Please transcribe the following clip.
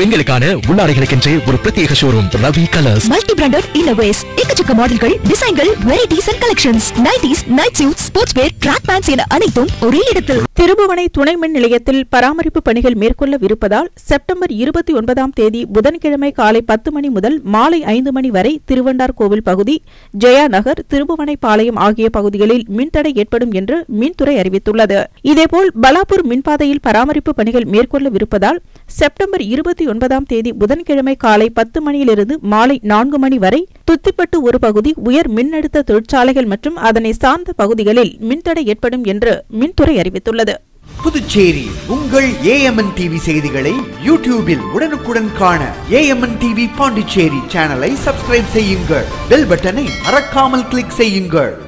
பெண்களுக்கான உள்ளாடைகளுக்கென்றே ஒரு பிரத்யேக showroom Ravi colours multi branded innerwears எக்கச்சக்க மாடல்கள் டிசைன்கள் varieties and collections nighties night suit sports wear track pants என அனைத்தும் ஒரே இடத்தில் திருபுவனை துணை மின் நிலையத்தில் பராமரிப்பு பணிகள் மேற்கொள்ளவிருப்பதால் செப்டம்பர் இருபத்தி ஒன்பதாம் தேதி புதன்கிழமை காலை பத்து மணி முதல் மாலை ஐந்து மணி வரை திருவண்டார் கோவில் பகுதி ஜெயா நகர் திருபுவனை பாளையம் ஆகிய பகுதிகளில் மின்தடை ஏற்படும் என்று மின்துறை அறிவித்துள்ளது இதேபோல் பலாப்பூர் மின்பாதையில் பராமரிப்பு பணிகள் மேற்கொள்ளவிருப்பதால் செப்டம்பர் இருபத்தி ஒன்பதாம் தேதி புதன்கிழமை காலை பத்து மணியிலிருந்து மாலை நான்கு மணி வரை துத்திப்பட்டு ஒரு பகுதி உயர் மின்னழுத்த தொழிற்சாலைகள் மற்றும் அதனை சார்ந்த பகுதிகளில் மின்தடை ஏற்படும் என்று மின்துறை அறிவித்துள்ளது புதுச்சேரி உங்கள் ஏஎம்என் டிவி செய்திகளை யூடியூபில் உடனுக்குடன் காண ஏஎம்என் டிவி பாண்டிச்சேரி சேனலை சப்ஸ்கிரைப் செய்யுங்கள் பெல் பட்டனை மறக்காமல் கிளிக் செய்யுங்கள்